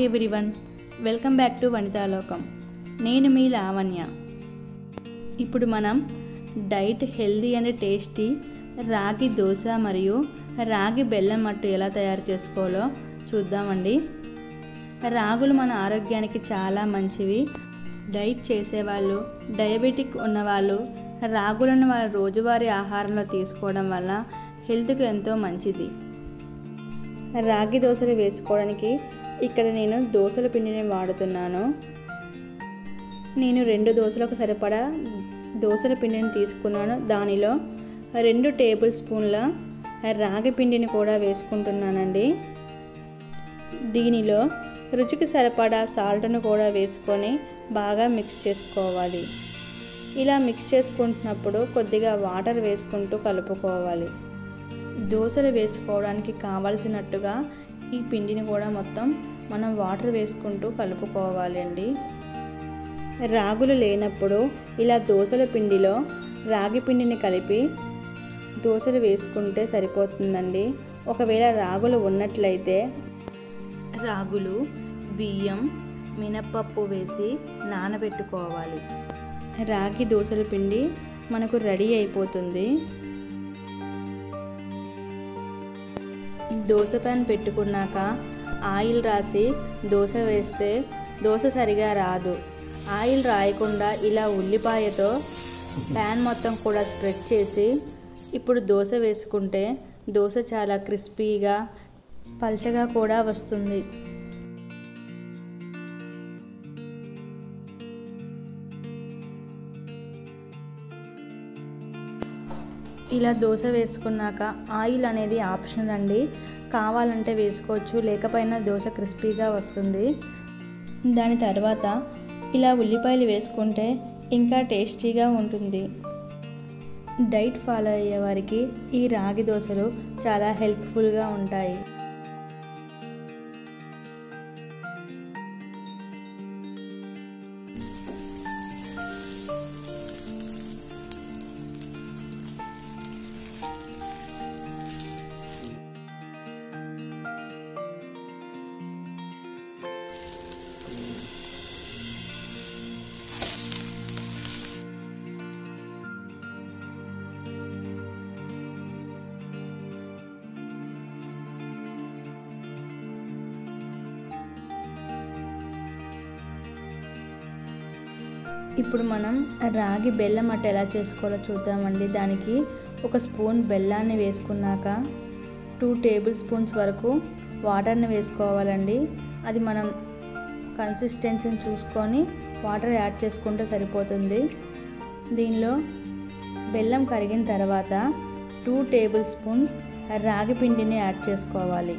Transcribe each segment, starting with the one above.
everyone welcome back to Vanitalokam నేను మీ లావణ్య ఇప్పుడు మనం డైట్ హెల్దీ అండ్ టేస్టీ రాగి దోశ మరియు రాగి బెల్లం మట్టు ఎలా తయారు చేసుకోవాలో చూద్దామండి రాగులు మన ఆరోగ్యానికి చాలా మంచివి డైట్ చేసేవాళ్ళు డయాబెటిక్ ఉన్నవాళ్ళు రాగులను వాళ్ళ రోజువారీ ఆహారంలో తీసుకోవడం వల్ల హెల్త్కి ఎంతో మంచిది రాగి దోశలు వేసుకోవడానికి ఇక్కడ నేను దోశల పిండిని వాడుతున్నాను నేను రెండు దోశలకు సరిపడా దోశల పిండిని తీసుకున్నాను దానిలో రెండు టేబుల్ స్పూన్ల రాగి పిండిని కూడా వేసుకుంటున్నానండి దీనిలో రుచికి సరిపడా సాల్ట్ను కూడా వేసుకొని బాగా మిక్స్ చేసుకోవాలి ఇలా మిక్స్ చేసుకుంటున్నప్పుడు కొద్దిగా వాటర్ వేసుకుంటూ కలుపుకోవాలి దోశలు వేసుకోవడానికి కావలసినట్టుగా ఈ పిండిని కూడా మొత్తం మనం వాటర్ వేసుకుంటూ కలుపుకోవాలి అండి రాగులు లేనప్పుడు ఇలా దోశల పిండిలో రాగి పిండిని కలిపి దోశలు వేసుకుంటే సరిపోతుందండి ఒకవేళ రాగులు ఉన్నట్లయితే రాగులు బియ్యం మినప్పప్పు వేసి నానబెట్టుకోవాలి రాగి దోశల పిండి మనకు రెడీ అయిపోతుంది దోశ ప్యాన్ పెట్టుకున్నాక ఆయిల్ రాసి దోశ వేస్తే దోశ సరిగా రాదు ఆయిల్ రాయకుండా ఇలా ఉల్లిపాయతో ప్యాన్ మొత్తం కూడా స్ప్రెడ్ చేసి ఇప్పుడు దోశ వేసుకుంటే దోశ చాలా క్రిస్పీగా పల్చగా కూడా వస్తుంది ఇలా దోశ వేసుకున్నాక ఆయిల్ అనేది ఆప్షనల్ అండి కావాలంటే వేసుకోవచ్చు లేకపోయినా దోశ క్రిస్పీగా వస్తుంది దాని తర్వాత ఇలా ఉల్లిపాయలు వేసుకుంటే ఇంకా టేస్టీగా ఉంటుంది డైట్ ఫాలో అయ్యే వారికి ఈ రాగి దోశలు చాలా హెల్ప్ఫుల్గా ఉంటాయి ఇప్పుడు మనం రాగి బెల్లం అట్ట ఎలా చేసుకోవాలో చూద్దామండి దానికి ఒక స్పూన్ బెల్లాన్ని వేసుకున్నాక టూ టేబుల్ స్పూన్స్ వరకు వాటర్ని వేసుకోవాలండి అది మనం కన్సిస్టెన్సీని చూసుకొని వాటర్ యాడ్ చేసుకుంటే సరిపోతుంది దీనిలో బెల్లం కరిగిన తర్వాత టూ టేబుల్ స్పూన్స్ రాగి పిండిని యాడ్ చేసుకోవాలి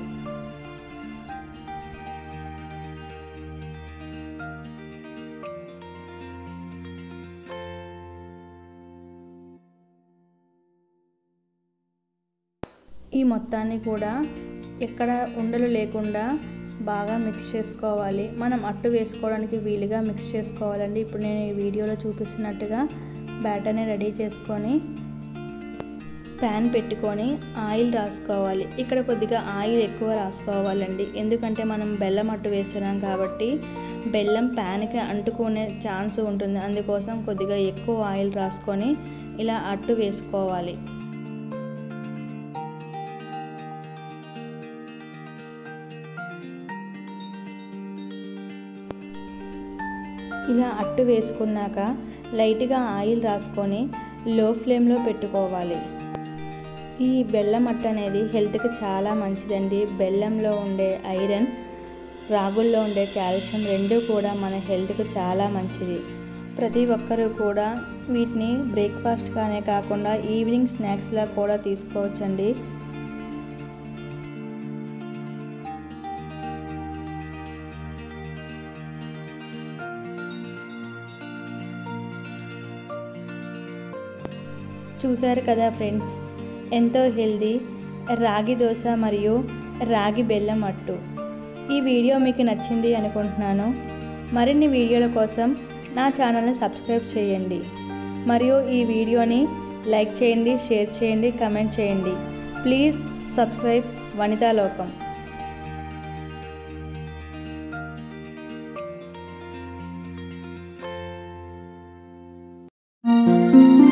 ఈ మొత్తాన్ని కూడా ఎక్కడ ఉండలు లేకుండా బాగా మిక్స్ చేసుకోవాలి మనం అట్టు వేసుకోవడానికి వీలుగా మిక్స్ చేసుకోవాలండి ఇప్పుడు నేను ఈ వీడియోలో చూపిస్తున్నట్టుగా బ్యాటర్ని రెడీ చేసుకొని ప్యాన్ పెట్టుకొని ఆయిల్ రాసుకోవాలి ఇక్కడ కొద్దిగా ఆయిల్ ఎక్కువ రాసుకోవాలండి ఎందుకంటే మనం బెల్లం అట్టు వేస్తున్నాం కాబట్టి బెల్లం ప్యాన్కి అంటుకునే ఛాన్స్ ఉంటుంది అందుకోసం కొద్దిగా ఎక్కువ ఆయిల్ రాసుకొని ఇలా అట్టు వేసుకోవాలి ఇలా అట్టు వేసుకున్నాక లైట్గా ఆయిల్ రాసుకొని లో ఫ్లేమ్లో పెట్టుకోవాలి ఈ బెల్లం అట్ట అనేది హెల్త్కి చాలా మంచిదండి బెల్లంలో ఉండే ఐరన్ రాగుల్లో ఉండే కాల్షియం రెండు కూడా మన హెల్త్కి చాలా మంచిది ప్రతి ఒక్కరూ కూడా వీటిని బ్రేక్ఫాస్ట్గానే కాకుండా ఈవినింగ్ స్నాక్స్లా కూడా తీసుకోవచ్చండి చూశారు కదా ఫ్రెండ్స్ ఎంతో హెల్దీ రాగి దోశ మరియు రాగి బెల్లం అట్టు ఈ వీడియో మీకు నచ్చింది అనుకుంటున్నాను మరిన్ని వీడియోల కోసం నా ఛానల్ని సబ్స్క్రైబ్ చేయండి మరియు ఈ వీడియోని లైక్ చేయండి షేర్ చేయండి కమెంట్ చేయండి ప్లీజ్ సబ్స్క్రైబ్ వనితాలోకం బాయ్